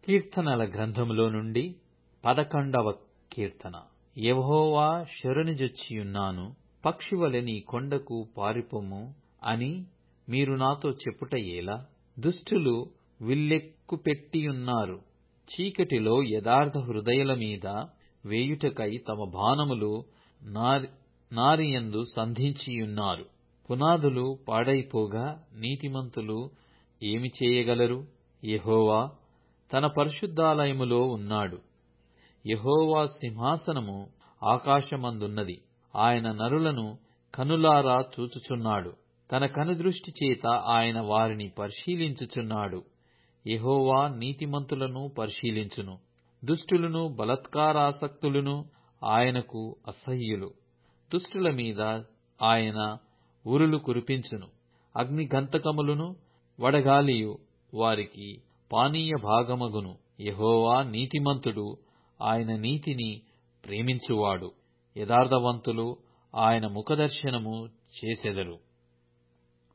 కీర్తనల గ్రంథములో నుండి పదకొండవ కీర్తన యెహోవా శరణుజొచ్చియున్నాను పక్షివలె నీ కొండకు పారిపొమ్ము అని మీరు నాతో చెప్పుట ఎలా దుష్టులు విల్లెక్కుపెట్టియున్నారు చీకటిలో యథార్థ హృదయుల మీద వేయుటకై తమ బాణములు నారియందు సంధించియున్నారు పునాదులు పాడైపోగా నీతిమంతులు ఏమి చేయగలరు యెహోవా తన పరిశుద్ధాలయములో ఉన్నాడు యెహోవా సింహాసనము ఆకాశమందున్నది ఆయన నరులను కనులారా చూచుచున్నాడు తన కనుదృష్టి చేత ఆయన వారిని పరిశీలించుచున్నాడు యెహోవా నీతిమంతులను పరిశీలించును దుష్టులను బలాత్కారాసక్తులను ఆయనకు అసహ్యులు దుష్టుల మీద ఆయన ఉరులు కురిపించును అగ్నిగంధకములను వడగాలియు వారికి పానీయ భాగమగును యెహోవా నీతిమంతుడు ఆయన నీతిని ప్రేమించువాడు యథార్థవంతులు ఆయన ముఖదర్శనము చేసెదరు